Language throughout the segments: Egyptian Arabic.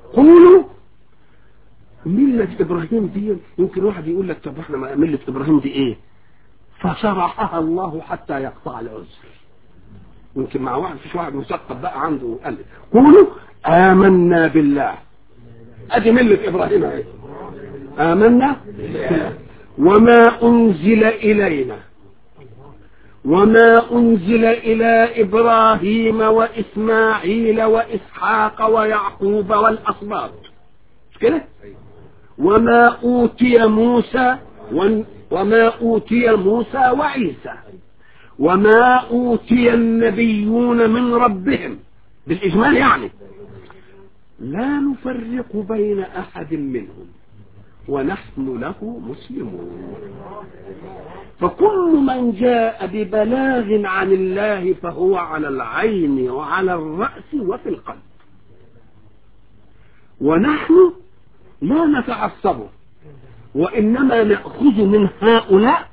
قولوا ملة إبراهيم دي يمكن واحد يقول لك طب احنا ملة إبراهيم دي إيه فشرحها الله حتى يقطع العذر يمكن مع واحد فيش واحد مثقف بقى عنده قال قولوا آمنا بالله أدي ملة إبراهيم اهي آمنا وما أنزل إلينا وما أنزل إلى إبراهيم وإسماعيل وإسحاق ويعقوب والأسباط مش كده وما أوتي موسى وما أوتي موسى وعيسى وما أوتي النبيون من ربهم بالإجمال يعني لا نفرق بين أحد منهم ونحن له مسلمون فكل من جاء ببلاغ عن الله فهو على العين وعلى الرأس وفي القلب ونحن لا نتعصب وإنما نأخذ من هؤلاء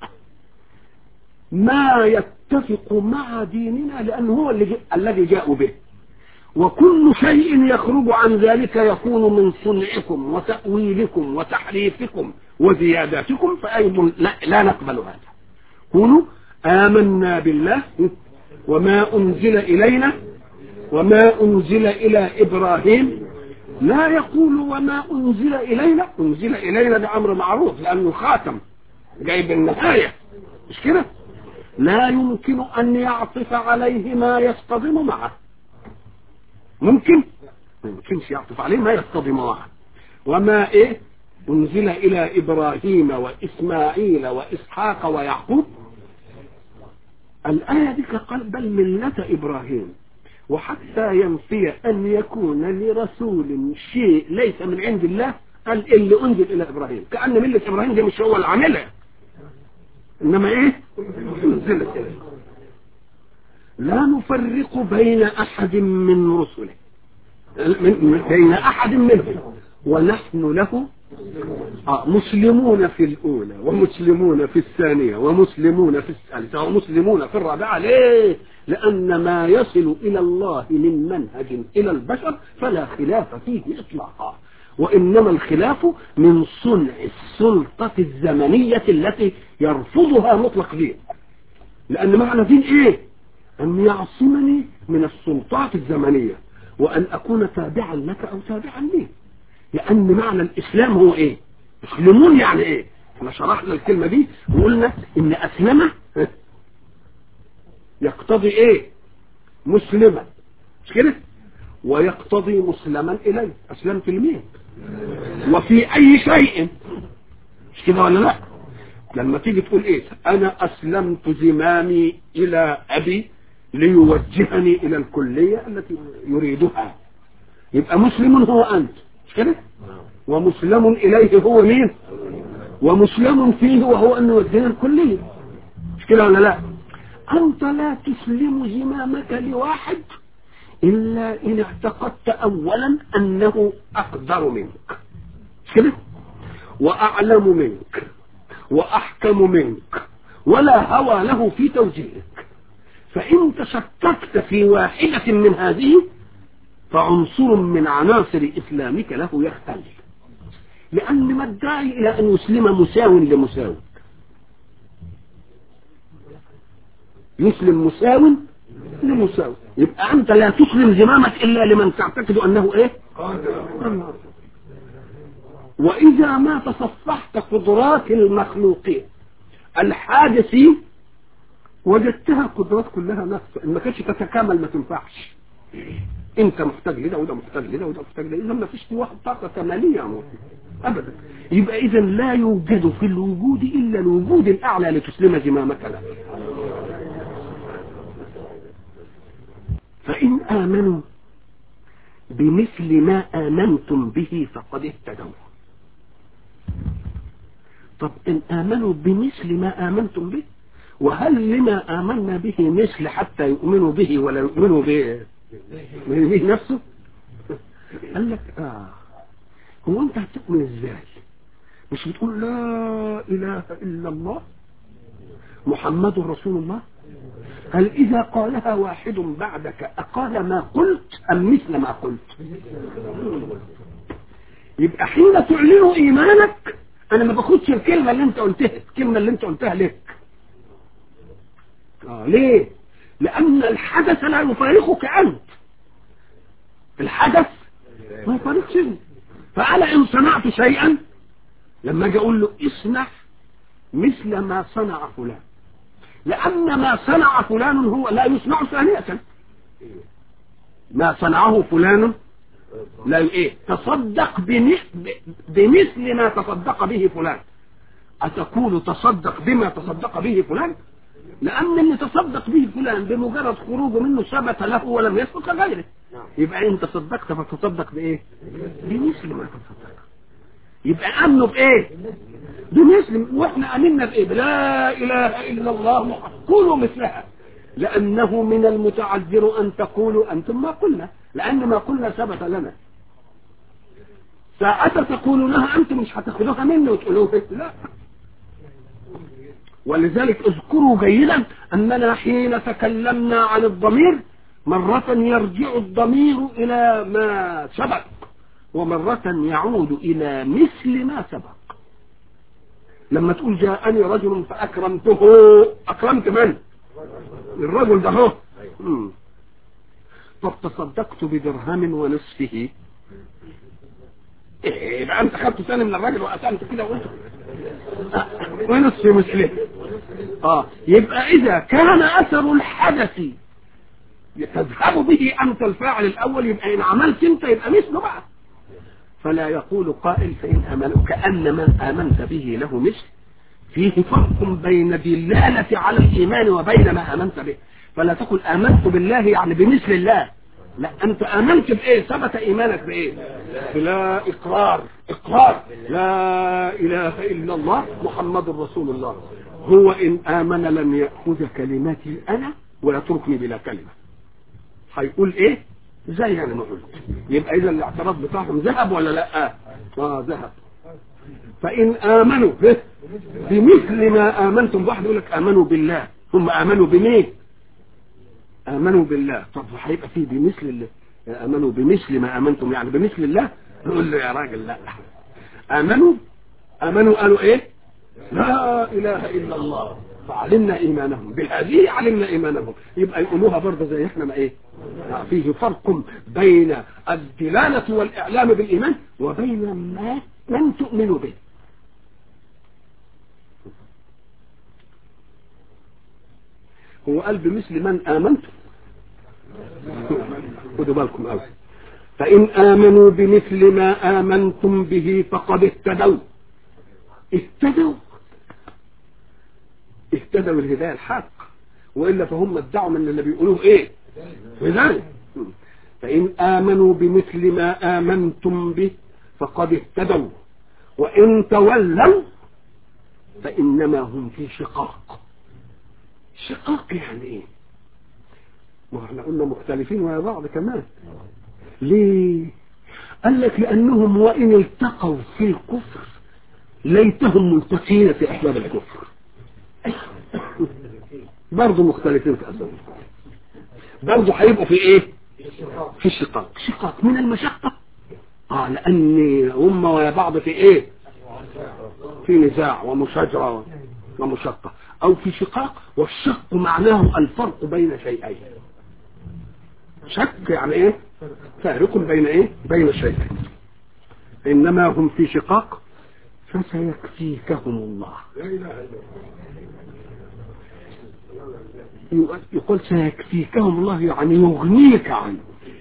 ما يتفق مع ديننا لأنه هو اللي الذي جاءوا به وكل شيء يخرج عن ذلك يكون من صنعكم وتأويلكم وتحريفكم وزياداتكم فأيضا لا, لا نقبل هذا كونوا آمنا بالله وما أنزل إلينا وما أنزل إلى إبراهيم لا يقول وما أنزل إلينا أنزل إلينا ده أمر معروف لأنه خاتم جايب النهاية مش كده لا يمكن أن يعطف عليه ما يصطدم معه ممكن ما يمكنش يعطف عليه ما يصطدم معه وما إيه أنزل إلى إبراهيم وإسماعيل وإسحاق ويعقوب الآية دي قال بل ملة إبراهيم وحتى ينفي أن يكون لرسول شيء ليس من عند الله قال اللي أنزل إلى إبراهيم كأن ملة إبراهيم دي مش هو اللي عاملها إنما إيه أنزلت إليه لا نفرق بين أحد من رسله من بين أحد منهم ونحن له آه مسلمون في الأولى ومسلمون في الثانية ومسلمون في الثالثة ومسلمون في الرابعة ليه لأن ما يصل إلى الله من منهج إلى البشر فلا خلاف فيه إطلاقا وإنما الخلاف من صنع السلطة الزمنية التي يرفضها مطلق دين لأن معنى دين إيه أن يعصمني من السلطات الزمنية وأن أكون تابعا لك أو تابعا لي لأن معنى الإسلام هو إيه مسلمون يعني إيه احنا شرحنا الكلمة دي وقلنا إن أسلمة يقتضي إيه مسلما مش كده ويقتضي مسلما إليه أسلمت لمين وفي أي شيء مش كده ولا لا لما تيجي تقول إيه أنا أسلمت زمامي إلى أبي ليوجهني إلى الكلية التي يريدها يبقى مسلم هو أنت مش كده ومسلم إليه هو مين ومسلم فيه وهو أن يوجهنا الكلية مش كده ولا لا أنت لا تسلم زمامك لواحد إلا إن اعتقدت أولا أنه أقدر منك مش كده وأعلم منك وأحكم منك ولا هوى له في توجيهك فإن تشككت في واحدة من هذه فعنصر من عناصر إسلامك له يختل لأن ما الداعي إلى أن يسلم مساو لمساو يسلم مساو لمساو يبقى أنت لا تسلم زمامك إلا لمن تعتقد أنه إيه وإذا ما تصفحت قدرات المخلوقين الحادثين وجدتها قدرات كلها نفس ما كانتش تتكامل ما تنفعش انت محتاج لده وده محتاج لده وده محتاج لده اذا ما فيش واحد طاقه كماليه يا مولانا ابدا يبقى اذا لا يوجد في الوجود الا الوجود الاعلى لتسلم زمامك له فان امنوا بمثل ما امنتم به فقد اهتدوا طب ان امنوا بمثل ما امنتم به وهل لما آمنا به مثل حتى يؤمنوا به ولا يؤمنوا به به نفسه قال لك آه هو أنت هتؤمن إزاي مش بتقول لا إله إلا الله محمد رسول الله هل إذا قالها واحد بعدك أقال ما قلت أم مثل ما قلت يبقى حين تعلن ايمانك انا ما باخدش الكلمه اللي انت قلتها الكلمه اللي انت قلتها لك اه ليه لان الحدث لا يفارقك انت الحدث ما يفارقش انت فانا ان صنعت شيئا لما اجي اقول له اصنع مثل ما صنع فلان لان ما صنع فلان هو لا يصنع ثانيه ما صنعه فلان لا ايه تصدق بمثل ما تصدق به فلان أتقول تصدق بما تصدق به فلان لأن اللي تصدق به فلان بمجرد خروجه منه ثبت له ولم يسبق غيره يبقى انت صدقت فتصدق بايه بمثل ما تصدق يبقى امنه بايه بمثل واحنا امنا بايه لا اله الا الله قولوا مثلها لانه من المتعذر ان تقولوا انتم ما قلنا لان ما قلنا ثبت لنا ساعة تقولونها انتم مش هتاخدوها مني وتقولوها لا ولذلك اذكروا جيدا اننا حين تكلمنا عن الضمير مرة يرجع الضمير الى ما سبق ومرة يعود الى مثل ما سبق لما تقول جاءني رجل فاكرمته اكرمت من الرجل ده هو طب تصدقت بدرهم ونصفه ايه يبقى انت خدت ثاني من الراجل وقسمت كده وانت ونصف مسلم اه يبقى اذا كان اثر الحدث تذهب به انت الفاعل الاول يبقى ان عملت انت يبقى مثله بقى فلا يقول قائل فان امنوا كان من امنت به له مثل فيه فرق بين دلالة على الإيمان وبين ما آمنت به فلا تقل آمنت بالله يعني بمثل الله لا أنت آمنت بإيه ثبت إيمانك بإيه بلا إقرار إقرار لا إله إلا الله محمد رسول الله هو إن آمن لم يأخذ كلماتي أنا ويتركني بلا كلمة هيقول إيه زي أنا ما قلت يبقى إذا الاعتراف بتاعهم ذهب ولا لا آه ذهب فإن آمنوا به بمثل ما آمنتم واحد يقول لك آمنوا بالله هم آمنوا بمين آمنوا بالله طب هيبقى فيه بمثل الله آمنوا بمثل ما آمنتم يعني بمثل الله نقول له يا راجل لا آمنوا آمنوا قالوا إيه لا إله إلا الله فعلمنا إيمانهم بهذه علمنا إيمانهم يبقى يقولوها برضه زي إحنا ما إيه فيه فرق بين الدلالة والإعلام بالإيمان وبين ما لم تؤمنوا به هو قال بمثل من آمنتم خدوا بالكم قوي فإن آمنوا بمثل ما آمنتم به فقد اهتدوا اهتدوا اهتدوا الهداية الحق وإلا فهم ادعوا من اللي بيقولوه ايه هداية فإن آمنوا بمثل ما آمنتم به فقد اهتدوا وإن تولوا فإنما هم في شقاق شقاق يعني ايه ما احنا قلنا مختلفين ويا بعض كمان ليه قال لك لأنهم وإن التقوا في الكفر ليتهم ملتقين في أسباب الكفر برضه مختلفين في أسباب الكفر برضه هيبقوا في ايه في الشقاق شقاق من المشقة اه لان هم ويا بعض في ايه في نزاع ومشاجرة ومشقة او في شقاق والشق معناه الفرق بين شيئين شك يعني ايه فارق بين ايه بين شيئين انما هم في شقاق فسيكفيكهم الله يقول سيكفيكهم الله يعني يغنيك عنه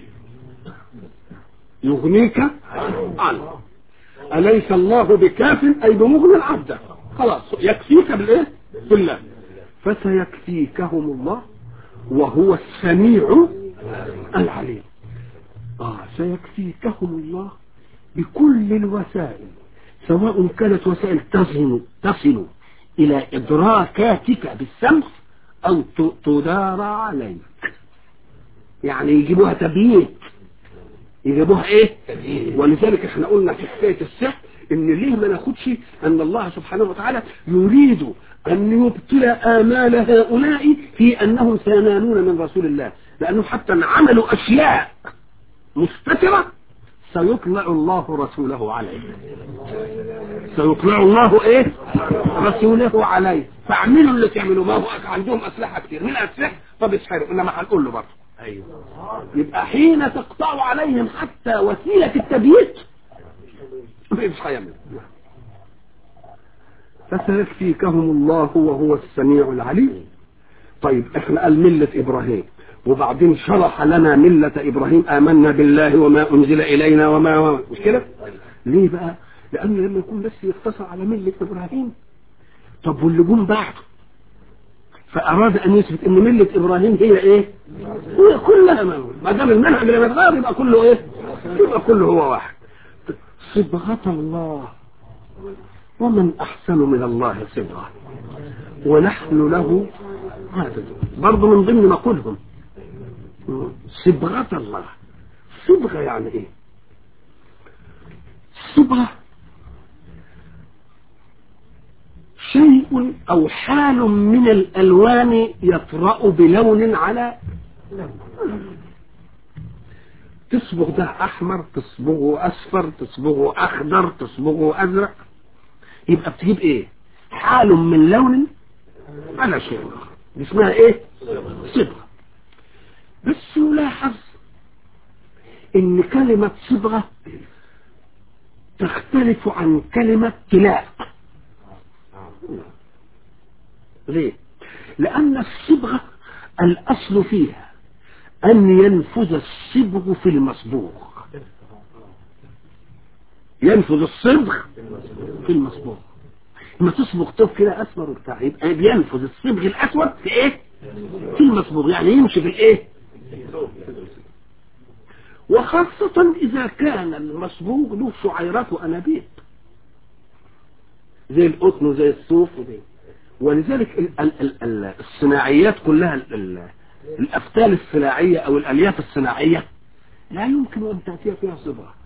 يغنيك عنه أليس الله بكاف أي بمغنى العبد خلاص يكفيك بالإيه بالله فسيكفيكهم الله وهو السميع العليم آه سيكفيكهم الله بكل الوسائل سواء كانت وسائل تصل تصل إلى إدراكاتك بالسمع أو تدار عليك يعني يجيبوها تبييت يجيبوها ايه ولذلك احنا قلنا في حكايه السحر ان ليه ما ناخدش ان الله سبحانه وتعالى يريد ان يبطل امال هؤلاء في انهم سينالون من رسول الله لانه حتى عملوا اشياء مستتره سيطلع الله رسوله عليه سيطلع الله ايه رسوله عليه فاعملوا اللي تعملوا ما هو عندهم اسلحه كتير من اسلحه طب اسحروا انما هنقول له برضه ايوه يبقى حين تقطع عليهم حتى وسيله التبييت مش هيعمل فسيكفيكهم الله وهو السميع العليم طيب احنا قال ملة ابراهيم وبعدين شرح لنا ملة ابراهيم امنا بالله وما انزل الينا وما مش كده ليه بقى لان لما يكون بس يقتصر على ملة ابراهيم طب واللي جم بعده فاراد ان يثبت ان ملة ابراهيم هي ايه هي كلها ما دام المنهج لما يتغير يبقى كله ايه يبقى كله هو واحد صبغة الله ومن أحسن من الله صبغة ونحن له عابدون برضه من ضمن نقولهم صبغة الله صبغة يعني ايه صبغة شيء أو حال من الألوان يطرأ بلون على تصبغ ده أحمر تصبغه أصفر تصبغه أخضر تصبغه أزرق يبقى بتجيب إيه حال من لون على شيء آخر دي اسمها إيه صبغة بس يلاحظ إن كلمة صبغة تختلف عن كلمة تلاء ليه لأن الصبغة الأصل فيها أن ينفذ الصبغ في المصبوغ ينفذ الصبغ في المصبوغ لما تصبغ طب كده أسمر وبتاع يبقى بينفذ الصبغ الأسود في إيه؟ في المصبوغ يعني يمشي في الإيه؟ وخاصة إذا كان المصبوغ له شعيرات وأنابيب زي القطن وزي الصوف وزي ولذلك ال ال ال ال الصناعيات كلها ال ال الأفتال الصناعية أو الألياف الصناعية لا يمكن أن تأتي فيها صبغة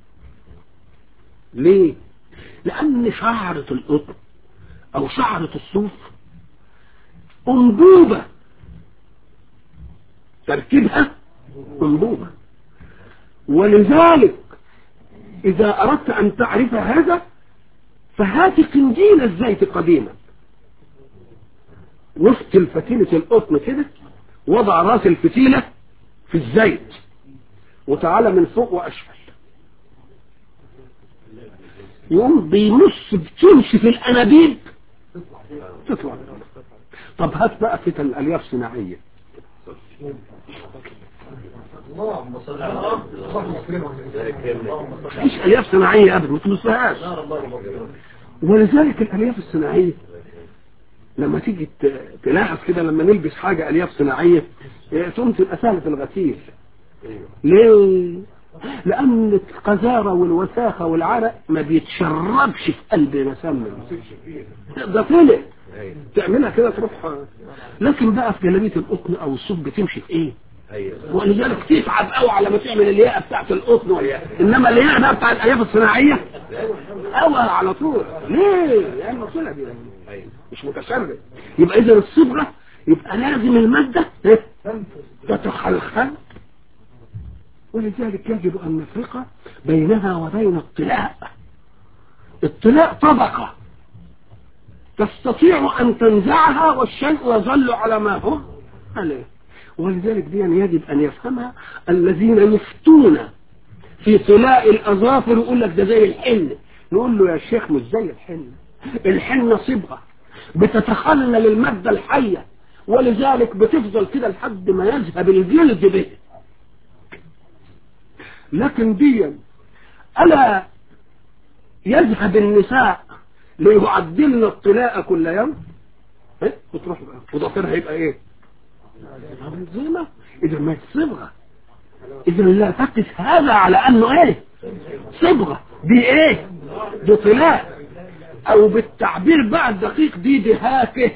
ليه؟ لأن شعرة القطن أو شعرة الصوف أنبوبة تركيبها أنبوبة ولذلك إذا أردت أن تعرف هذا فهات قنديل الزيت قديما وسط الفتيلة القطن كده وضع راس الفتيلة في الزيت وتعالى من فوق وأسفل يقوم بيمص بتمشي في الأنابيب تطلع طب هات بقى فتن الألياف صناعية اللهم صل على مفيش ألياف صناعية أبدا ما تمسهاش ولذلك الألياف الصناعية لما تيجي ت- تلاحظ كده لما نلبس حاجة ألياف صناعية إيه، تقوم تبقى سهلة الغسيل ليه؟ لأن القذارة والوساخة والعرق ما بيتشربش في قلب مسمم ده طلع تعملها كده تروح لكن بقى في جلابية القطن أو الصوف بتمشي في إيه؟ ايوه ولذلك تتعب قوي على ما تعمل الياقه بتاعت القطن والياقة. انما الياقه بقى بتاع الالياف الصناعيه قوي على طول ليه؟ لان طلع دي ايوه مش متشرب يبقى اذا الصبغه يبقى لازم الماده إيه؟ تتخلخل ولذلك يجب ان نفرق بينها وبين الطلاء الطلاء طبقه تستطيع ان تنزعها والشيء يظل على ما هو عليه ولذلك دي يجب ان يفهمها الذين يفتون في طلاء الاظافر يقول لك ده زي الحن نقول له يا شيخ مش زي الحن الحنه صبغه بتتخلل الماده الحيه ولذلك بتفضل كده لحد ما يذهب الجلد به لكن دي الا يذهب النساء ليعدلن الطلاء كل يوم إيه؟ وتروح بقى وضفيرها يبقى ايه زينة اذا ما هي صبغه اذا لا تقس هذا على انه ايه صبغه دي ايه دي طلاء او بالتعبير بقى الدقيق دي دهاكه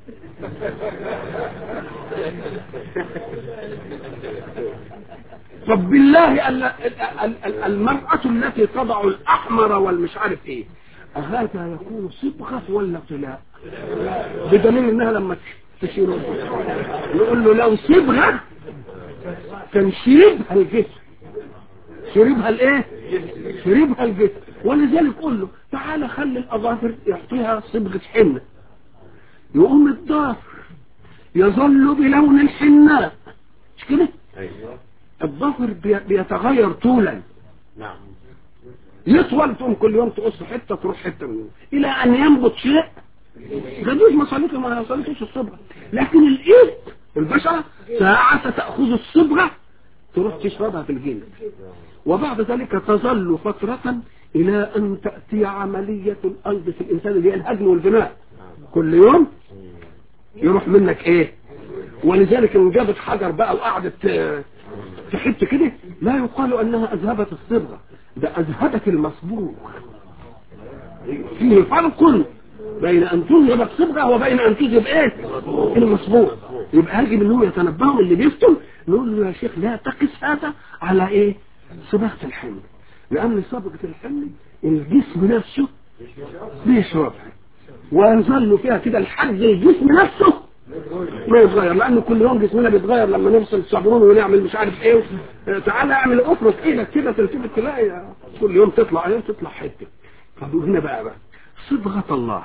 طب بالله ال- ال- ال- ال- المرأة التي تضع الأحمر والمش عارف إيه أهذا يكون صبغة ولا طلاء بدليل إنها لما تشيله نقول له لو صبغة كان شيبها الجسم شربها الايه شربها الجسم ولذلك قول له تعالى خلي الاظافر يعطيها صبغه حنه يقوم الضافر يظل بلون الحناء مش كده ايوه الضفر بي- بيتغير طولا نعم يطول تقوم كل يوم تقص حته تروح حته منه الى ان ينبت شيء جدوش مصالحه ما صليتوش الصبغه لكن الايد البشره ساعة تأخذ الصبغة تروح تشربها في الجلد وبعد ذلك تظل فترة إلى أن تأتي عملية الأيض في الإنسان اللي هي الهدم والبناء كل يوم يروح منك إيه ولذلك إن جابت حجر بقى وقعدت آه، تحت كده لا يقال أنها أذهبت الصبغة ده أذهبت المصبوغ فيه فرق بين أن تذهب الصبغة وبين أن تذهب إيه المصبوغ يبقى يجب أنهم يتنبهوا اللي بيفتن نقول له يا شيخ لا تقس هذا على إيه صبغة الحمل لأن صبغة الحمل الجسم نفسه بيشربها ويظل فيها كده لحد الجسم نفسه ما يتغير لأن كل يوم جسمنا بيتغير لما نفصل صابون ونعمل مش عارف ايه آه، تعالى اعمل افرط ايدك كده تلتفت تلاقي كل يوم تطلع ايه تطلع حته طب هنا بقى بقى صبغة الله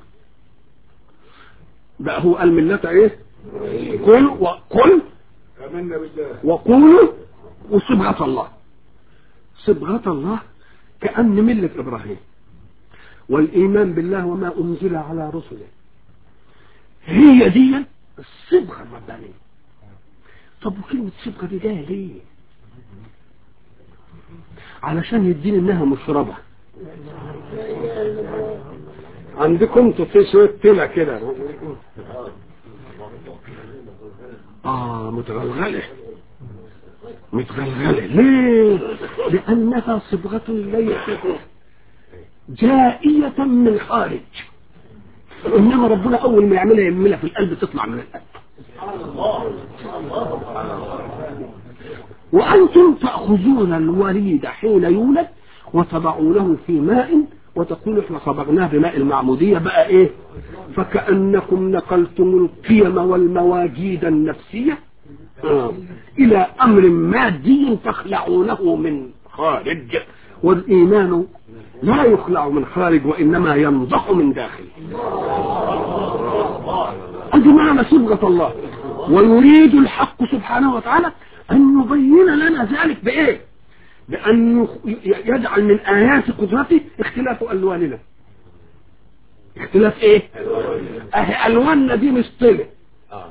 بقى هو قال ملة ايه قل وقل امنا بالله وقولوا وصبغة الله صبغة الله كأن ملة إبراهيم والإيمان بالله وما أنزل على رسله هي دي الصبغة الربانية طب وكلمة صبغة دي جاية ليه علشان يدين انها مشربة عندكم انتوا في شوية تلع كده اه متغلغلة متغلغلة ليه لانها صبغة ليست جائية من خارج انما ربنا اول ما يعملها يعملها في القلب تطلع من القلب وانتم تأخذون الوريد حين يولد وتضعونه في ماء وتقول احنا صبغناه بماء المعمودية بقى ايه فكأنكم نقلتم القيم والمواجيد النفسية آه. الى امر مادي تخلعونه من خارج والايمان لا يخلع من خارج وانما ينضح من داخل ادي معنى صبغة الله ويريد الحق سبحانه وتعالى ان يبين لنا ذلك بايه بان يجعل من ايات قدرته اختلاف الواننا اختلاف ايه اه الواننا دي مش طلع اه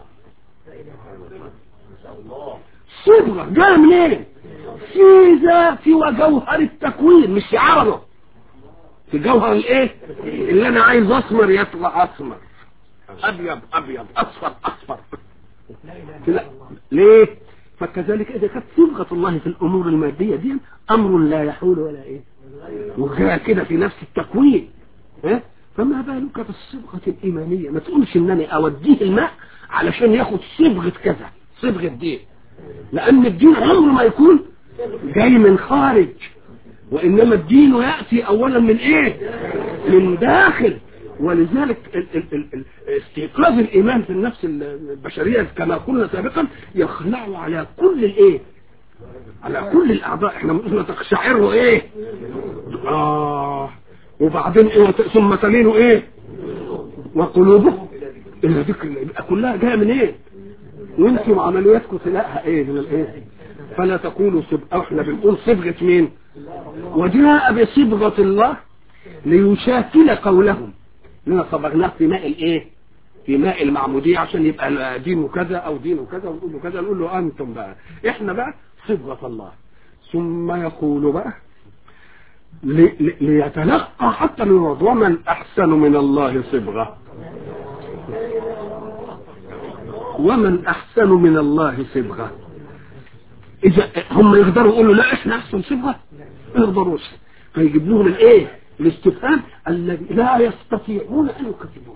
صبغة جاء منين في ذات وجوهر التكوين مش في عرضه في جوهر الايه اللي انا عايز اسمر يطلع اسمر ابيض ابيض اصفر اصفر لا ليه فكذلك اذا كانت صبغه الله في الامور الماديه دي امر لا يحول ولا ايه وجاء كده في نفس التكوين ها فما بالك بالصبغه الايمانيه ما تقولش ان انا اوديه الماء علشان ياخد صبغه كذا صبغه دي لان الدين عمره ما يكون جاي من خارج وانما الدين ياتي اولا من ايه من داخل ولذلك ال ال ال ال استيقاظ الايمان في النفس البشريه كما قلنا سابقا يخلع على كل الايه على كل الاعضاء احنا قلنا تقشعره ايه اه وبعدين ايه ثم تلين ايه وقلوبه الى ذكر الله يبقى كلها جايه من ايه وانتم عملياتكم تلاقها ايه من الايه فلا تقولوا صبغه احنا بنقول صبغه مين وجاء بصبغه الله ليشاكل قولهم لنا صبغناه في ماء الايه في ماء المعمودية عشان يبقى دينه كذا او دينه كذا ونقول له كذا نقول له انتم بقى احنا بقى صبغة الله ثم يقول بقى لي لي ليتلقى حتى الورد ومن احسن من الله صبغة ومن احسن من الله صبغة اذا هم يقدروا يقولوا لا احنا احسن صبغة ما يقدروش فيجيب لهم الايه الاستفهام الذي لا يستطيعون ان يكذبوه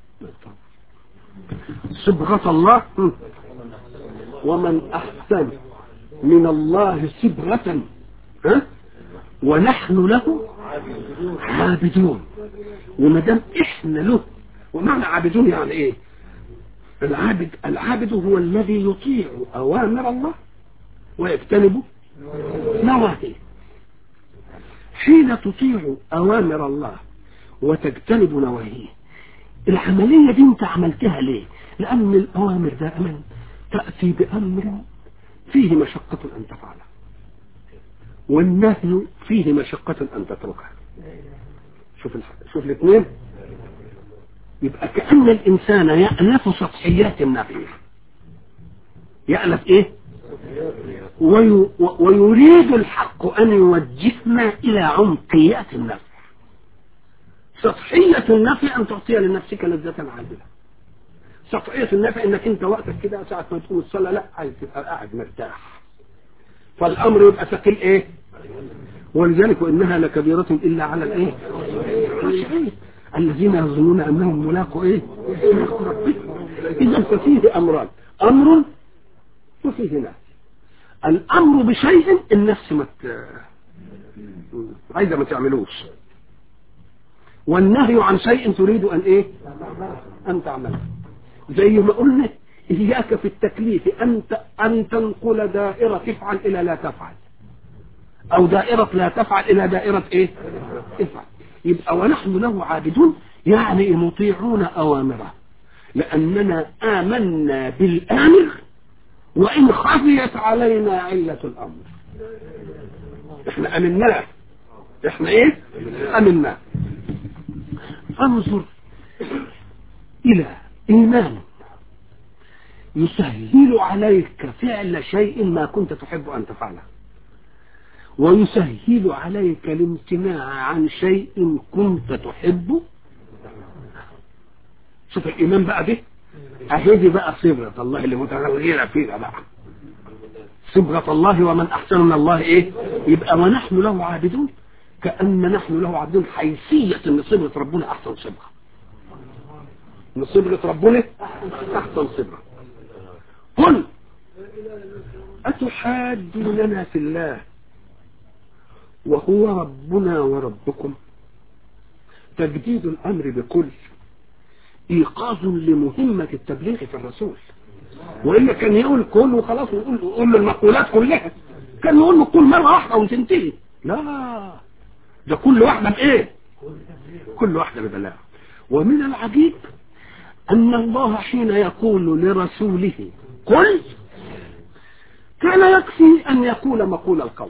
صبغة الله ومن احسن من الله صبغة ها ونحن له عابدون وما دام احنا له ومعنى عابدون يعني ايه العابد العابد هو الذي يطيع اوامر الله ويجتنب نواهيه حين تطيع أوامر الله وتجتنب نواهيه العملية دي انت عملتها ليه لأن الأوامر دائما تأتي بأمر فيه مشقة أن تفعله والنهي فيه مشقة أن تتركه شوف الح... شوف الاثنين يبقى كأن الإنسان يألف سطحيات النفي يألف إيه وي... ويريد الحق أن يوجهنا إلى عمقيات النفي سطحية النفي أن تعطي لنفسك لذة عاجلة سطحية النفي انك انت وقتك كده ساعة ما تقوم الصلاة لا عايز تبقى قاعد مرتاح فالامر يبقى ثقيل ايه ولذلك وانها لكبيرة الا على الايه الخاشعين الذين يظنون انهم ملاقوا ايه ملاقوا ربهم اذا ففيه امران امر وفيه نهي الامر بشيء النفس ما مت... عايزه ما تعملوش والنهي عن شيء تريد ان ايه ان تعمله زي ما قلنا إياك في التكليف أن أن تنقل دائرة تفعل إلى لا تفعل أو دائرة لا تفعل إلى دائرة إيه افعل يبقى ونحن له عابدون يعني مطيعون أوامره لأننا آمنا بالآمر وإن خفيت علينا علة الأمر احنا أمناه احنا ايه أمناه فانظر إلى إيمان يسهل عليك فعل شيء ما كنت تحب أن تفعله ويسهل عليك الامتناع عن شيء كنت تحب شوف الإيمان بقى دي أهدي بقى صبغة الله اللي متغيرة فيها بقى صبغة الله ومن أحسن من الله إيه يبقى ونحن له عابدون كأن نحن له عابدون حيثية أن صبغة ربنا أحسن صبغة ان صبغة ربنا احسن صبغة قل اتحاجوننا في الله وهو ربنا وربكم تجديد الامر بكل ايقاظ لمهمة التبليغ في الرسول والا كان يقول كل وخلاص ويقول يقول له المقولات كلها كان يقول له كل مرة واحدة وتنتهي لا ده كل واحدة بايه كل واحدة ببلاغ ومن العجيب أن الله حين يقول لرسوله قل كان يكفي أن يقول مقول القول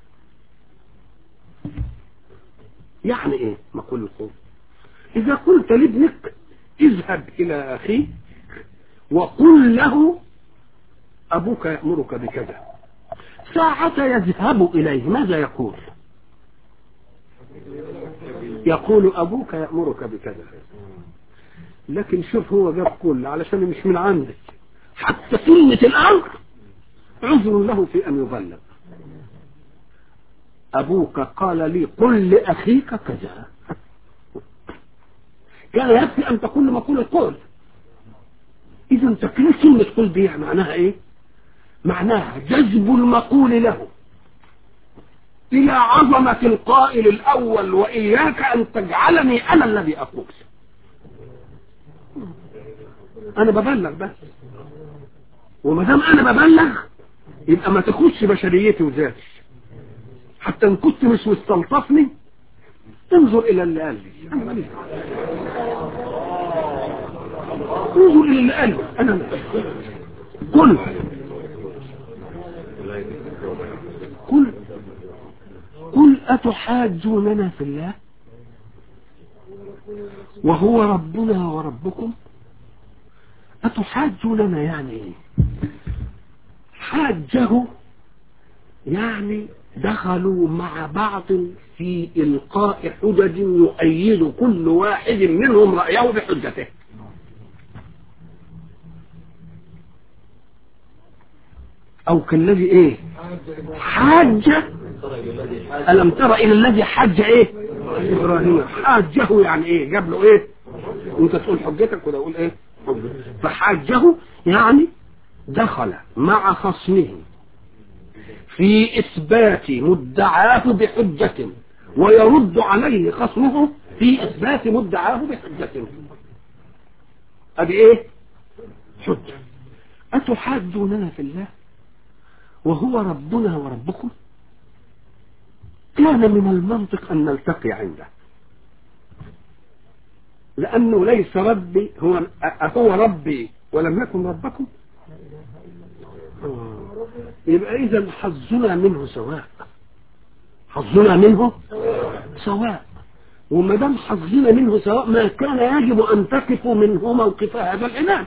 يعني إيه مقول القول إذا قلت لابنك اذهب إلى أخيه وقل له أبوك يأمرك بكذا ساعة يذهب إليه ماذا يقول يقول أبوك يأمرك بكذا لكن شوف هو جاب كل علشان مش من عندك حتى كلمة الأمر عذر له في أن يبلغ أبوك قال لي قل لأخيك كذا كان يكفي أن تقول مقولة قول إذا تكليف كلمة قول دي معناها إيه معناها جذب المقول له إلى عظمة القائل الأول وإياك أن تجعلني أنا الذي أقول انا ببلغ بس وما دام انا ببلغ يبقى ما تخش بشريتي وذاتي حتى ان كنت مش مستلطفني انظر الى اللي قال لي انا ماليش انظر الى اللي قال لي انا قل قل قل اتحاجوننا في الله وهو ربنا وربكم أتحاجوننا يعني ايه حاجه يعني دخلوا مع بعض في إلقاء حجج يؤيد كل واحد منهم رأيه بحجته أو كالذي إيه حاج ألم ترى إلى الذي حج إيه إبراهيم حاجه يعني إيه جاب له إيه أنت تقول حجتك وده يقول إيه فحاجه يعني دخل مع خصمه في إثبات مدعاه بحجة ويرد عليه خصمه في إثبات مدعاه بحجة أدي إيه حجة أتحاجوننا في الله وهو ربنا وربكم كان من المنطق أن نلتقي عنده لأنه ليس ربي هو هو ربي ولم يكن ربكم آه. يبقى إذا حظنا منه سواء حظنا منه سواء وما دام حظنا منه سواء ما كان يجب أن تقفوا منه موقف هذا العناد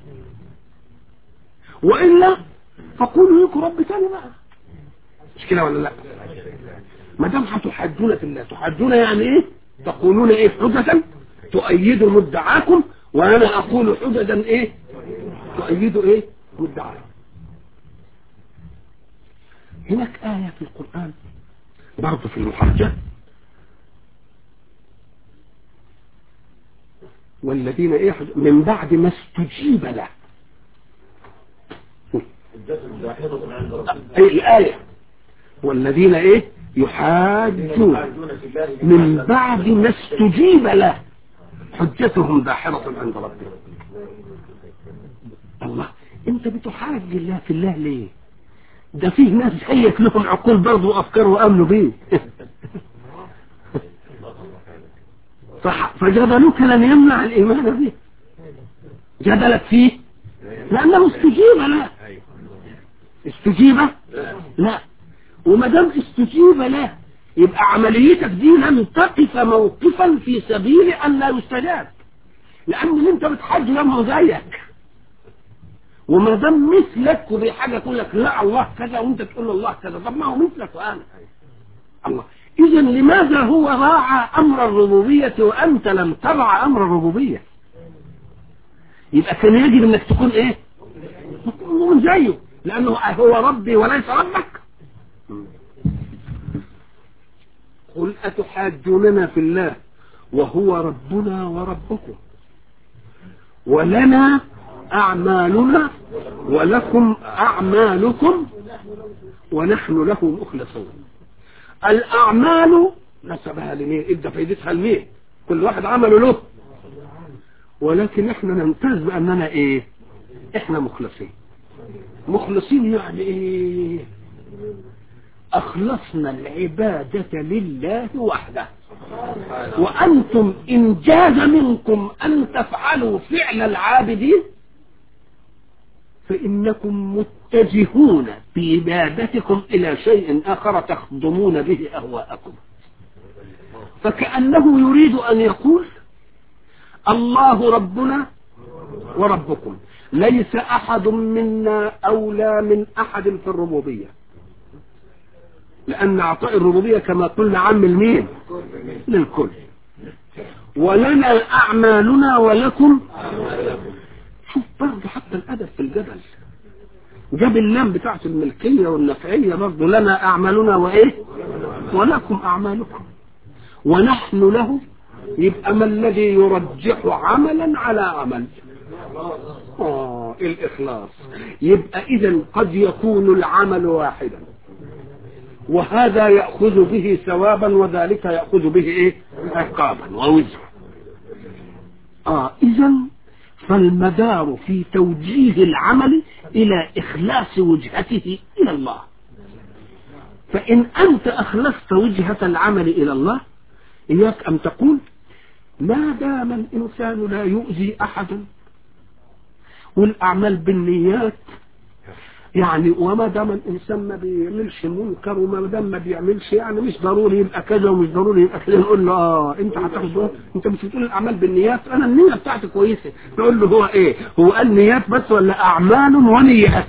وإلا فقولوا لكم رب تاني بقى مش كده ولا لا ما دام هتحاجون في الله تحاجون يعني ايه تقولون ايه حجة تؤيدوا مدعاكم وانا اقول حجة ايه تؤيدوا ايه مدعاكم هناك آية في القرآن برضه في المحاجة والذين ايه من بعد ما استجيب له اي الآية والذين ايه يحاجون من بعد ما استجيب له حجتهم داحرة عند ربهم الله انت بتحاج الله في الله ليه ده فيه ناس زيك لهم عقول برضه وافكار وامنوا بيه فجدلوك لن يمنع الايمان به جدلك فيه لانه استجيب له استجيب لا وما دام استجيب له يبقى عمليتك دي لم تقف موقفا في سبيل ان لا يستجاب لان اللي انت بتحج لما زيك وما دام مثلك ودي حاجه تقول لك لا الله كذا وانت تقول الله كذا طب ما هو مثلك وانا الله اذا لماذا هو راعى امر الربوبيه وانت لم ترعى امر الربوبيه يبقى كان يجب انك تكون ايه تكون زيه لانه هو ربي وليس ربك قل أتحاجوننا في الله وهو ربنا وربكم ولنا أعمالنا ولكم أعمالكم ونحن له مخلصون الأعمال نسبها لمين إدى فايدتها لمين كل واحد عمله له ولكن احنا نمتاز بأننا ايه احنا مخلصين مخلصين يعني ايه أخلصنا العبادة لله وحده وأنتم إن جاز منكم أن تفعلوا فعل العابدين فإنكم متجهون بعبادتكم إلى شيء آخر تخدمون به أهواءكم فكأنه يريد أن يقول الله ربنا وربكم ليس أحد منا أولى من أحد في الربوبية لأن عطاء الربوبية كما قلنا عام المين للكل ولنا أعمالنا ولكم شوف برضه حتى الأدب في الجدل جاب اللام بتاعت الملكية والنفعية برضه لنا أعمالنا وإيه ولكم أعمالكم ونحن له يبقى ما الذي يرجح عملا على عمل آه الإخلاص يبقى إذا قد يكون العمل واحدا وهذا يأخذ به ثوابا وذلك يأخذ به إيه عقابا ووزرا آه إذا فالمدار في توجيه العمل إلى إخلاص وجهته إلى الله فإن أنت أخلصت وجهة العمل إلى الله إياك أن تقول ما دام الإنسان لا يؤذي أحدا والأعمال بالنيات يعني وما دام الانسان ما بيعملش منكر وما دام ما بيعملش يعني مش ضروري يبقى كذا ومش ضروري يبقى كذا نقول له اه انت هتاخد انت مش بتقول الاعمال بالنيات انا النيه بتاعتي كويسه نقول له هو ايه هو قال نيات بس ولا اعمال ونيات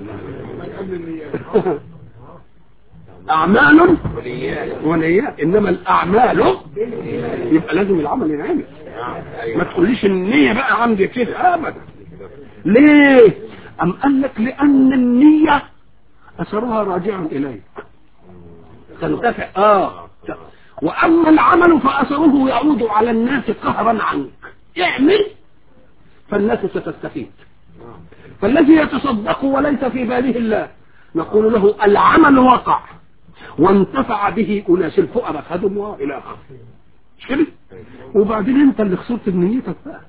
اعمال ونيات انما الاعمال يبقى لازم العمل ينعمل ما تقوليش النيه بقى عندي كده ابدا ليه أم قال لك لأن النية أثرها راجع إليك تنتفع آه وأما العمل فأثره يعود على الناس قهرا عنك اعمل فالناس ستستفيد فالذي يتصدق وليس في باله الله نقول له العمل وقع وانتفع به أناس الفقراء خدم وإلى آخره مش كده وبعدين انت اللي خسرت بنيتك بقى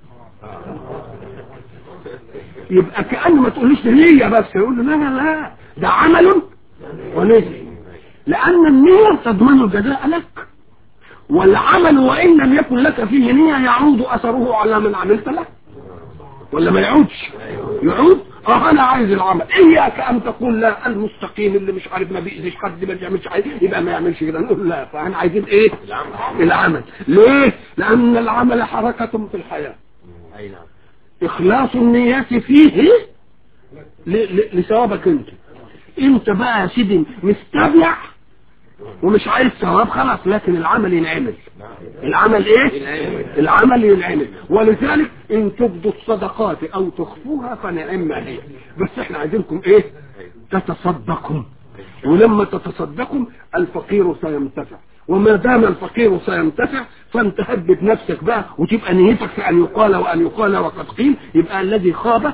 يبقى كأنه ما تقوليش نية بس يقول له لا لا لا ده عمل ونية لأن النية تضمن الجزاء لك والعمل وإن لم يكن لك فيه نية يعود أثره على من عملت له ولا ما يعودش يعود اه انا عايز العمل اياك ان تقول لا المستقيم اللي مش عارف ما بيأذيش حد ما بيعملش حاجه يبقى ما يعملش كده نقول لا فاحنا عايزين ايه العمل, العمل. ليه لان العمل حركه في الحياه اي نعم اخلاص النيات فيه ل- ل- لثوابك انت انت بقى يا سيدي مستبيع ومش عايز ثواب خلاص لكن العمل ينعمل العمل ايه العمل ينعمل ولذلك ان تبدوا الصدقات او تخفوها فنعم هي بس احنا عايزينكم ايه تتصدقوا ولما تتصدقوا الفقير سينتفع وما دام الفقير سينتفع فانت هبت نفسك بقى وتبقى نيتك في ان يقال وان يقال وقد قيل يبقى الذي خاب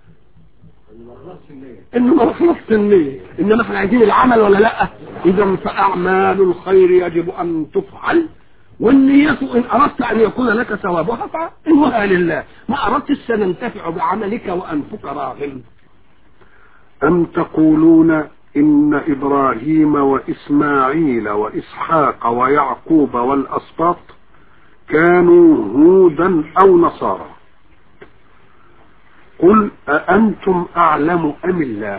انه ما خلصت النية انما احنا عايزين العمل ولا لا اذا فاعمال الخير يجب ان تفعل والنية ان اردت ان يكون لك ثوابها فانها لله ما اردت سننتفع بعملك وانفك راغب أم تقولون إن إبراهيم وإسماعيل وإسحاق ويعقوب والأسباط كانوا هودا أو نصارى قل أأنتم أعلم أم الله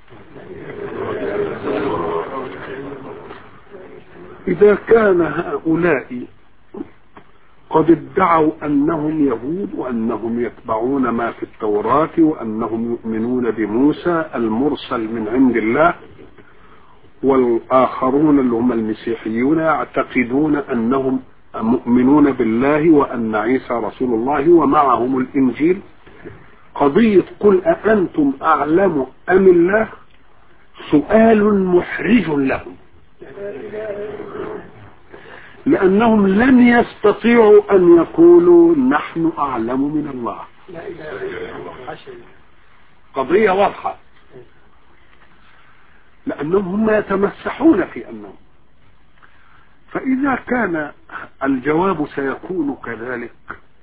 إذا كان هؤلاء قد ادعوا أنهم يهود وأنهم يتبعون ما في التوراة وأنهم يؤمنون بموسى المرسل من عند الله والآخرون اللي هم المسيحيون يعتقدون أنهم مؤمنون بالله وأن عيسى رسول الله ومعهم الإنجيل قضية قل أأنتم أعلم أم الله سؤال محرج لهم لأنهم لن يستطيعوا أن يقولوا نحن أعلم من الله قضية واضحة لأنهم هم يتمسحون في أنهم فإذا كان الجواب سيكون كذلك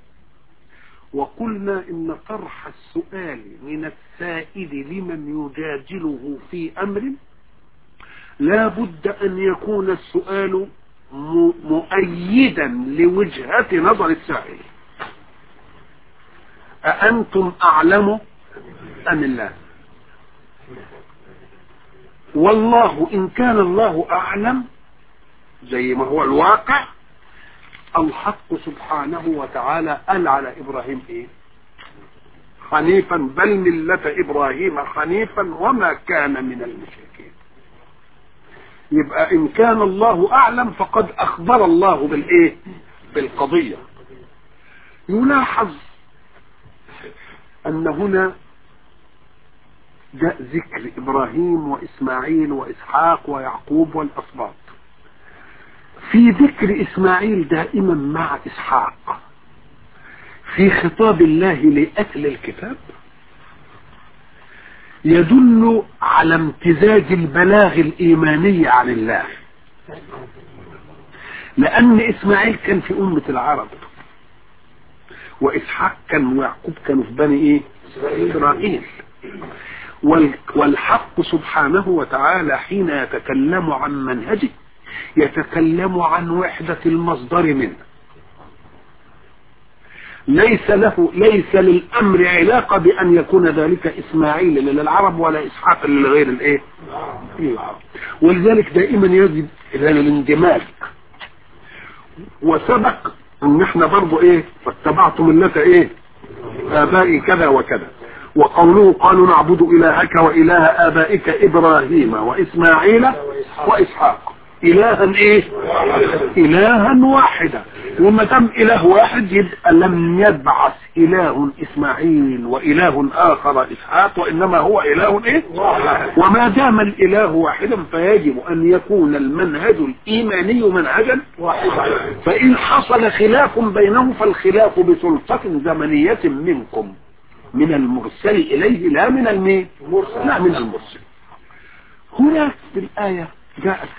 وقلنا إن طرح السؤال من السائل لمن يجادله في أمر لا بد أن يكون السؤال م- مؤيدا لوجهة نظر السائل أأنتم أعلم أم الله والله إن كان الله أعلم زي ما هو الواقع الحق سبحانه وتعالى قال على إبراهيم إيه حنيفا بل ملة إبراهيم حنيفا وما كان من المشركين يبقى إن كان الله أعلم فقد أخبر الله بالإيه بالقضية يلاحظ أن هنا جاء ذكر إبراهيم وإسماعيل وإسحاق ويعقوب والأسباط في ذكر إسماعيل دائما مع إسحاق في خطاب الله لأهل الكتاب يدل على امتزاج البلاغ الإيماني عن الله لأن إسماعيل كان في أمة العرب وإسحاق كان ويعقوب كانوا في بني إيه إسرائيل وال- والحق سبحانه وتعالى حين يتكلم عن منهجه يتكلم عن وحدة المصدر منه ليس له ليس للامر علاقه بان يكون ذلك اسماعيل للعرب ولا اسحاق لغير الايه؟ العرب ولذلك دائما يجب الى الاندماج وسبق ان احنا برضو ايه فاتبعت ملة ايه ابائي كذا وكذا وقوله قالوا نعبد الهك واله ابائك ابراهيم واسماعيل واسحاق الها ايه الها واحدا وما دام اله واحد يبقى لم يبعث اله اسماعيل واله اخر اسحاق وانما هو اله ايه وما دام الاله واحدا فيجب ان يكون المنهج الايماني منهجا واحدا فان حصل خلاف بينهم فالخلاف بسلطه زمنيه منكم من المرسل اليه لا من المين لا من المرسل هناك في الايه جاءت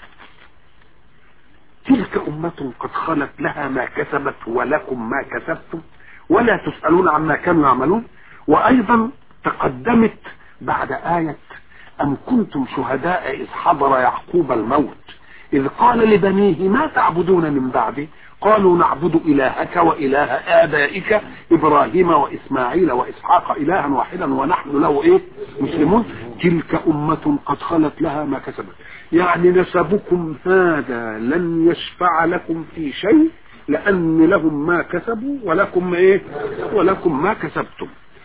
تلك أمة قد خلت لها ما كسبت ولكم ما كسبتم ولا تسألون عما كانوا يعملون وأيضا تقدمت بعد آية أم كنتم شهداء إذ حضر يعقوب الموت إذ قال لبنيه ما تعبدون من بعدي قالوا نعبد إلهك وإله آبائك إبراهيم وإسماعيل وإسحاق إلها واحدا ونحن له إيه مسلمون تلك أمة قد خلت لها ما كسبت يعني نسبكم هذا لن يشفع لكم في شيء لأن لهم ما كسبوا ولكم إيه ولكم ما كسبتم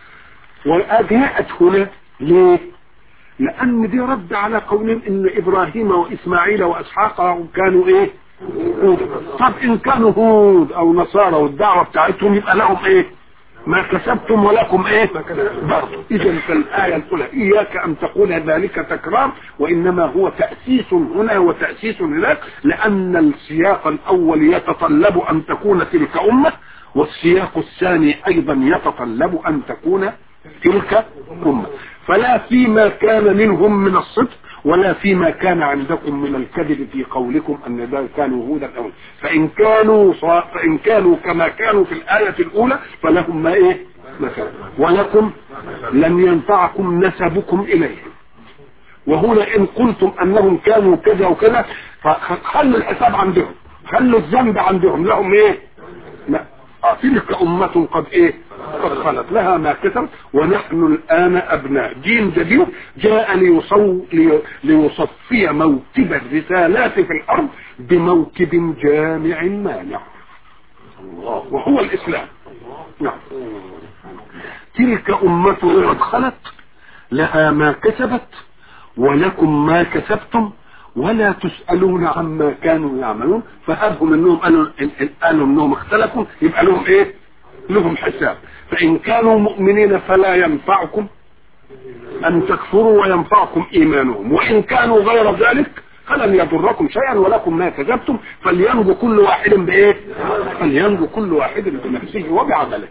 وجاءت هنا ليه لأن دي رد على قولهم إن إبراهيم وإسماعيل وإسحاق كانوا إيه هود طب إن كانوا هود أو نصارى والدعوة بتاعتهم يبقى لهم إيه ما كسبتم ولكم ايه برضه اذا فالايه الاولى اياك ان تقول ذلك تكرار وانما هو تاسيس هنا وتاسيس هناك لان السياق الاول يتطلب ان تكون تلك امه والسياق الثاني ايضا يتطلب ان تكون تلك امه فلا فيما كان منهم من الصدق ولا فيما كان عندكم من الكذب في قولكم ان ده كانوا هودا او فان كانوا فان كانوا كما كانوا في الايه الاولى فلهم ما ايه ما كان ولكم لن ينفعكم نسبكم اليهم وهنا ان قلتم انهم كانوا كذا وكذا فخلوا الحساب عندهم خلوا الذنب عندهم لهم ايه لا تلك أمة قد إيه قد خلت لها ما كسب ونحن الآن أبناء دين جديد جاء ليصو لي ليصفي موكب الرسالات في الأرض بموكب جامع مانع وهو الإسلام نعم تلك أمة قد خلت لها ما كسبت ولكم ما كسبتم ولا تسألون عما كانوا يعملون فهبهم انهم قالوا قالوا انهم اختلفوا يبقى لهم ايه لهم حساب فان كانوا مؤمنين فلا ينفعكم ان تكفروا وينفعكم ايمانهم وان كانوا غير ذلك فلن يضركم شيئا ولكم ما كذبتم فلينجو كل واحد بايه فلينجو كل واحد بنفسه وبعمله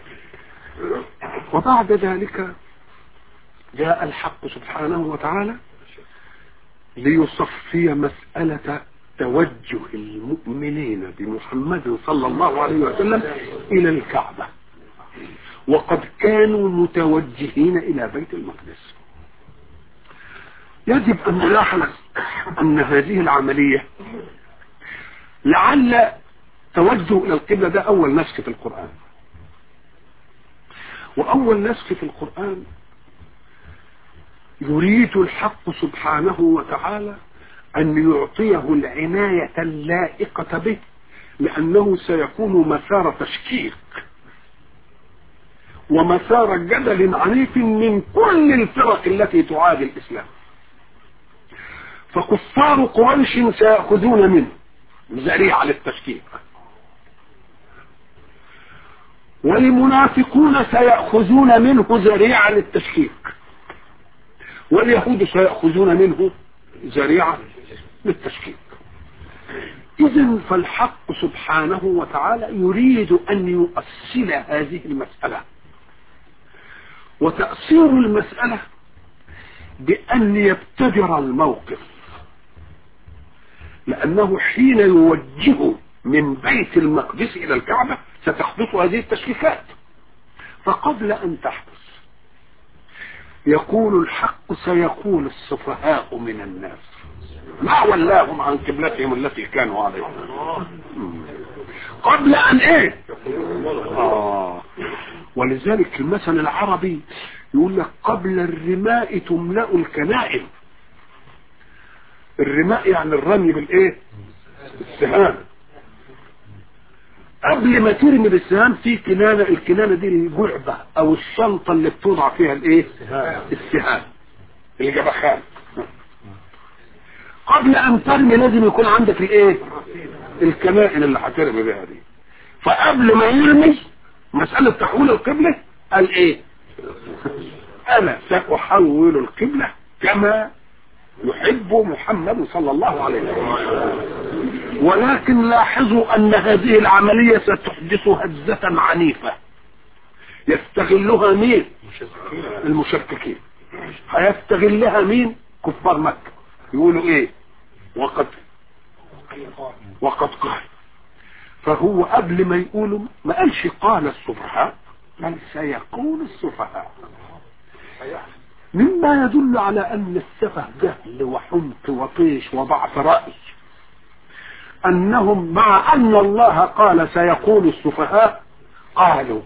وبعد ذلك جاء الحق سبحانه وتعالى ليصفي مسألة توجه المؤمنين بمحمد صلى الله عليه وسلم إلى الكعبة وقد كانوا متوجهين إلى بيت المقدس يجب أن نلاحظ أن هذه العملية لعل توجه إلى القبلة ده أول نسخ في القرآن وأول نسخ في القرآن يريد الحق سبحانه وتعالى أن يعطيه العناية اللائقة به لأنه سيكون مسار تشكيك ومسار جدل عنيف من كل الفرق التي تعادي الإسلام فكفار قريش سيأخذون منه ذريعة للتشكيك والمنافقون سيأخذون منه ذريعة للتشكيك واليهود سيأخذون منه ذريعة للتشكيك إذا فالحق سبحانه وتعالى يريد أن يؤصل هذه المسألة وتأصيل المسألة بأن يبتدر الموقف لأنه حين يوجه من بيت المقدس إلى الكعبة ستحدث هذه التشكيكات فقبل أن تحدث يقول الحق سيقول السفهاء من الناس ما ولاهم عن قبلتهم التي كانوا عليها قبل ان ايه آه. ولذلك المثل العربي يقول لك قبل الرماء تملأ الكنائن الرماء يعني الرمي بالايه السهام قبل ما ترمي بالسهام في كنانة الكنانة دي الجعبة او الشنطة اللي بتوضع فيها الايه السهام الجبخان قبل ان ترمي لازم يكون عندك الايه الكنائن اللي هترمي بها دي فقبل ما يرمي مسألة تحويل القبلة قال ايه انا ساحول القبلة كما يحب محمد صلى الله عليه وسلم ولكن لاحظوا ان هذه العملية ستحدث هزة عنيفة يستغلها مين المشككين هيستغلها مين كفار مكة يقولوا ايه وقد وقد قال فهو قبل ما يقولوا ما قالش قال السفهاء بل سيقول السفهاء مما يدل على ان السفه جهل وحمق وطيش وضعف رأي انهم مع ان الله قال سيقول السفهاء قالوا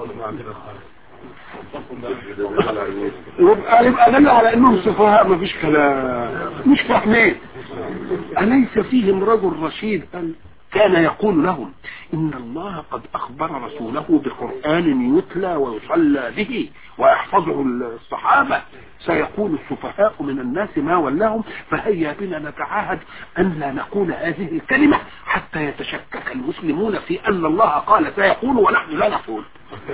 يبقى يبقى دل على انهم سفهاء ما فيش كلام مش فاهمين اليس فيهم رجل رشيد قال كان يقول لهم ان الله قد اخبر رسوله بقران يتلى ويصلى به ويحفظه الصحابه سيقول السفهاء من الناس ما ولاهم فهيا بنا نتعاهد ان لا نقول هذه الكلمه حتى يتشكك المسلمون في ان الله قال سيقول ونحن لا نقول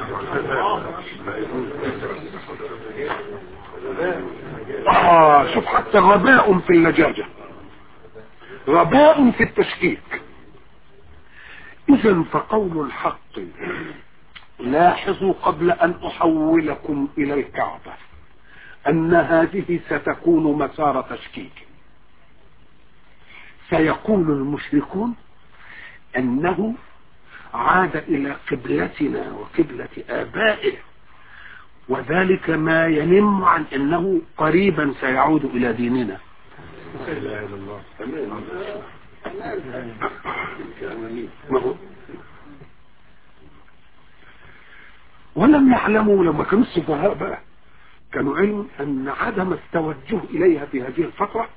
آه شوف حتى غباء في اللجاجة غباء في التشكيك إذا فقول الحق لاحظوا قبل أن أحولكم إلى الكعبة أن هذه ستكون مسار تشكيك سيقول المشركون أنه عاد إلى قبلتنا وقبلة آبائه وذلك ما ينم عن أنه قريبا سيعود إلى ديننا ما هو ولم يعلموا لما كانوا السفهاء بقى كانوا علم أن عدم التوجه إليها في هذه الفترة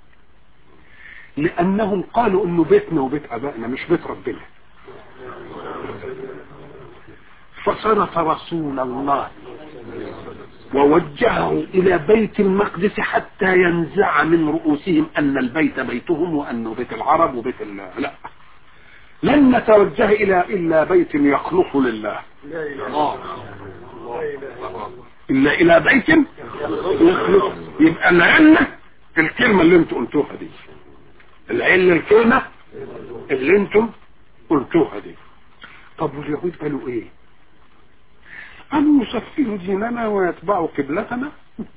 لأنهم قالوا أنه بيتنا وبيت أبائنا مش بيت ربنا فصرف رسول الله ووجهه الى بيت المقدس حتى ينزع من رؤوسهم ان البيت بيتهم وانه بيت العرب وبيت ال... لا لن نتوجه الى الا بيت يخلص لله الا الى بيت يخلص يبقى العلة الكلمة اللي انتم قلتوها دي العلة الكلمة اللي انتم قلتوها دي طب واليهود قالوا ايه أن يسفهوا ديننا ويتبعوا قبلتنا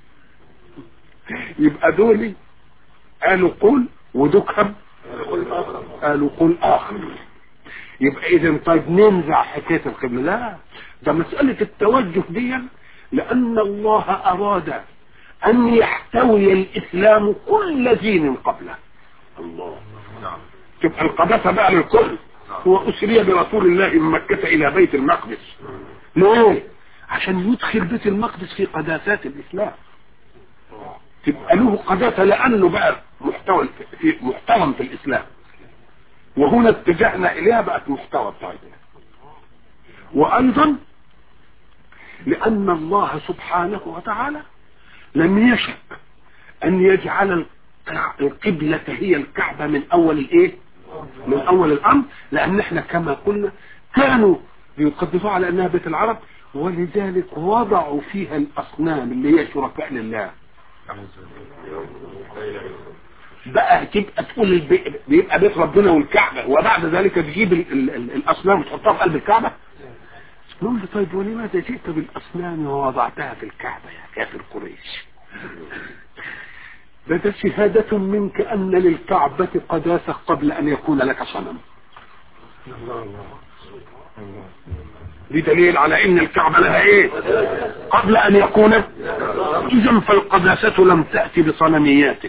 يبقى دول قالوا قل ودكهم قالوا قل آخر يبقى إذا طيب ننزع حكاية القبلة لا ده مسألة التوجه دي لأن الله أراد أن يحتوي الإسلام كل دين قبله الله تبقى القداسة بقى للكل هو أسري برسول الله من مكة إلى بيت المقدس ليه؟ عشان يدخل بيت المقدس في قداسات الإسلام تبقى له قداسة لأنه بقى محتوى في محترم في الإسلام وهنا اتجهنا إليها بقت محتوى بتاعتنا وأيضا لأن الله سبحانه وتعالى لم يشك أن يجعل القبلة هي الكعبة من أول الإيه؟ من أول الأمر لأن احنا كما قلنا كانوا بيقدسوها على أنها بيت العرب ولذلك وضعوا فيها الأصنام اللي هي شركاء لله بقى تبقى تقول البي... بيبقى بيت ربنا والكعبة وبعد ذلك تجيب ال... ال... ال... الأصنام وتحطها في قلب الكعبة نقول له طيب ولماذا جئت بالأصنام ووضعتها في الكعبة يا كافر قريش ده شهادة منك أن للكعبة قداسة قبل أن يكون لك صنم دي دليل على ان الكعبة لها ايه قبل ان يكون اذا فالقداسة لم تأتي بصنمياتك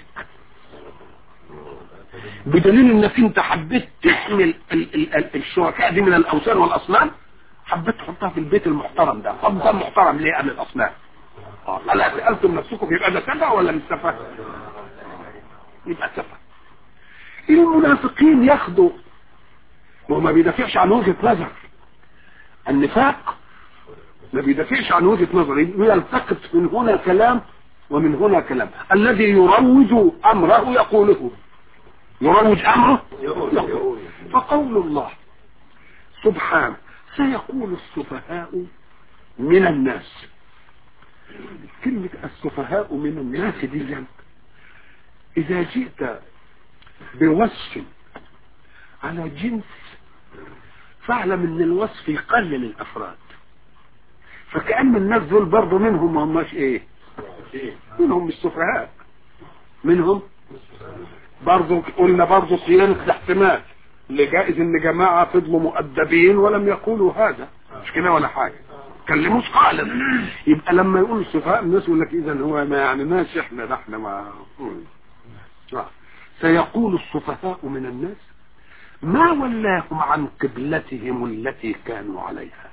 بدليل انك انت حبيت تحمل ال ال ال الشركاء دي من الاوثان والاصنام حبيت تحطها في البيت المحترم ده طب ده محترم ليه قبل الاصنام هل سألتم نفسكم يبقى ده سفه ولا مش سفه يبقى سفه المنافقين ياخدوا وهو ما بيدافعش عن وجهة نظر النفاق ما بيدافعش عن وجهة نظر يلتقط من هنا كلام ومن هنا كلام الذي يروج امره يقوله يروج امره يقوله فقول الله سبحانه سيقول السفهاء من الناس كلمة السفهاء من الناس دي إذا جئت بوصف على جنس فاعلم ان الوصف يقلل الافراد فكأن الناس دول برضه منهم ما هماش ايه منهم السفهاء منهم برضه قلنا برضه صيانة الاحتمال اللي جائز ان جماعة فضلوا مؤدبين ولم يقولوا هذا مش كده ولا حاجة كلموش قالب يبقى لما يقول السفهاء الناس يقول لك اذا هو ما يعني ماشي احنا ده احنا ما سيقول السفهاء من الناس ما ولاهم عن قبلتهم التي كانوا عليها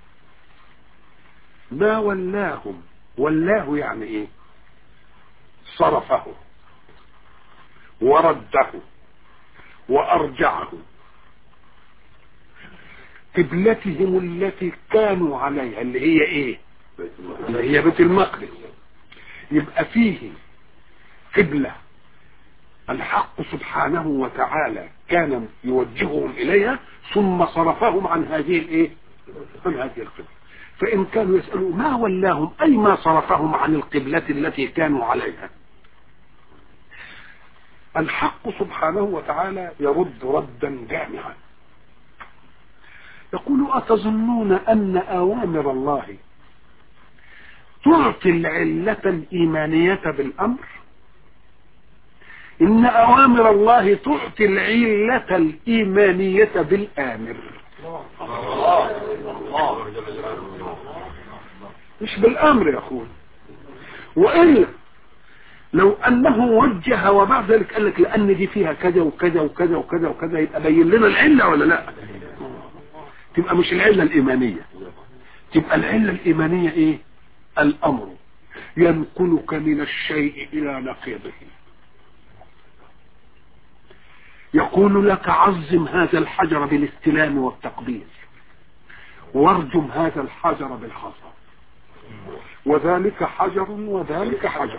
ما ولاهم ولاه يعني ايه صرفه ورده وارجعه قبلتهم التي كانوا عليها اللي هي ايه اللي هي بيت المقدس يبقى فيه قبلة الحق سبحانه وتعالى كان يوجههم اليها ثم صرفهم عن هذه الايه عن هذه القبلة فان كانوا يسألوا ما ولاهم اي ما صرفهم عن القبلة التي كانوا عليها الحق سبحانه وتعالى يرد ردا جامعا يقول أتظنون أن أوامر الله تعطي العلة الإيمانية بالأمر إن أوامر الله تعطي العلة الإيمانية بالآمر مش بالأمر يا أخوي وإلا لو أنه وجه وبعد ذلك قال لك لأن دي فيها كذا وكذا وكذا وكذا وكذا يبقى بين لنا العلة ولا لا تبقى مش العلة الإيمانية تبقى العلة الإيمانية إيه الأمر ينقلك من الشيء إلى نقيضه يقول لك عظم هذا الحجر بالاستلام والتقبيل وارجم هذا الحجر بالحصى وذلك حجر وذلك حجر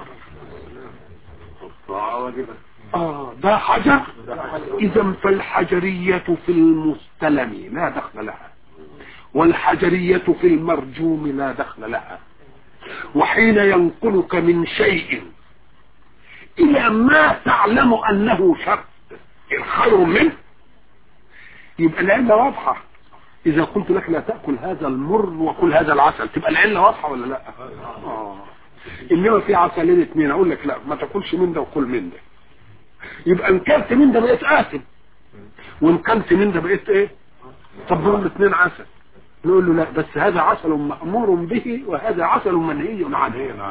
آه ده حجر إذا فالحجرية في المستلم لا دخل لها والحجرية في المرجوم لا دخل لها وحين ينقلك من شيء إلى ما تعلم أنه شر الخير منه يبقى العلة واضحة إذا قلت لك لا تأكل هذا المر وكل هذا العسل تبقى العلة واضحة ولا لا آه. إنما في عسلين اتنين أقول لك لا ما تاكلش من ده وكل من ده يبقى ان كلت من ده بقيت آثم وان كلت من ده بقيت ايه طب دول الاثنين عسل نقول له لا بس هذا عسل مأمور به وهذا عسل منهي عنه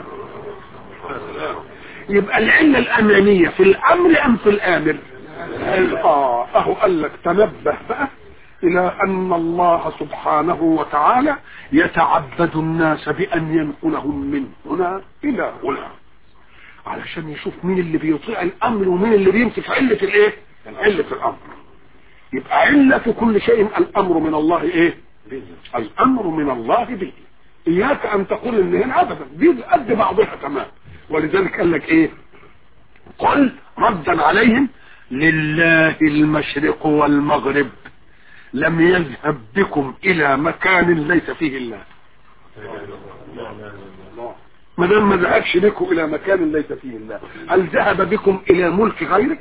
يبقى العلة الأمانية في الأمر أم في الآمر آه أهو قال لك تنبه بقى إلى أن الله سبحانه وتعالى يتعبد الناس بأن ينقلهم من هنا إلى هنا علشان يشوف مين اللي بيطيع الأمر ومين اللي بيمسك علة الإيه؟ علة الأمر يبقى علة كل شيء الأمر من الله إيه؟ الأمر من الله به إياك أن تقول إن هنا أبدا دي قد بعضها تمام ولذلك قال لك إيه؟ قل ردا عليهم لله المشرق والمغرب لم يذهب بكم الى مكان ليس فيه الله ما دام ما ذهبش بكم الى مكان ليس فيه الله هل ذهب بكم الى ملك غيره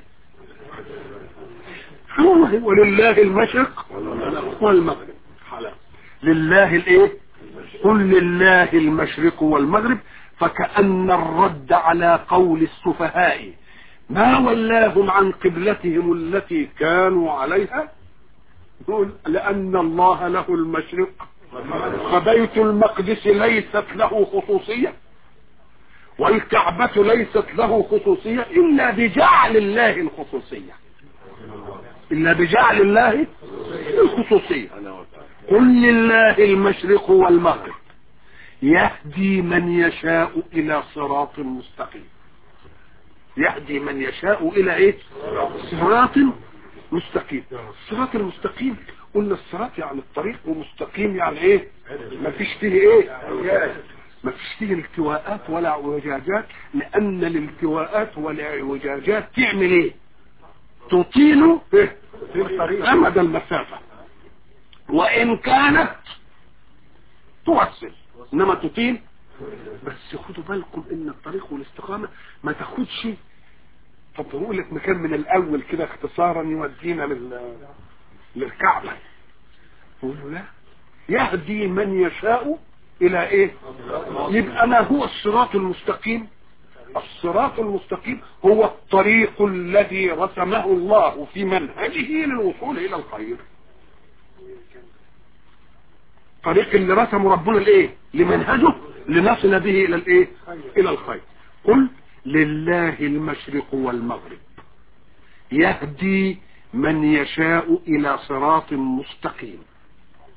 والله ولله المشرق والمغرب خلاص لله الايه قل لله المشرق والمغرب فكأن الرد على قول السفهاء ما ولاهم عن قبلتهم التي كانوا عليها يقول لأن الله له المشرق فبيت المقدس ليست له خصوصية والكعبة ليست له خصوصية إلا بجعل الله الخصوصية إلا بجعل الله الخصوصية قل لله المشرق والمغرب يهدي من يشاء إلى صراط مستقيم يهدي من يشاء إلى إيه صراط مستقيم الصراط المستقيم قلنا الصراط يعني الطريق ومستقيم يعني ايه ما فيش فيه ايه ما فيش فيه التواءات ولا اعوجاجات لان الالتواءات والاعوجاجات تعمل ايه تطيل إيه؟ امد المسافة وان كانت توصل انما تطيل بس خدوا بالكم ان الطريق والاستقامة ما تاخدش طب نقول لك مكان من الاول كده اختصارا يودينا لل... للكعبة يقول له لا يهدي من يشاء الى ايه يبقى ما هو الصراط المستقيم الصراط المستقيم هو الطريق الذي رسمه الله في منهجه للوصول الى الخير طريق اللي رسمه ربنا الايه لمنهجه لنصل به الى الايه الى الخير قل لله المشرق والمغرب يهدي من يشاء إلى صراط مستقيم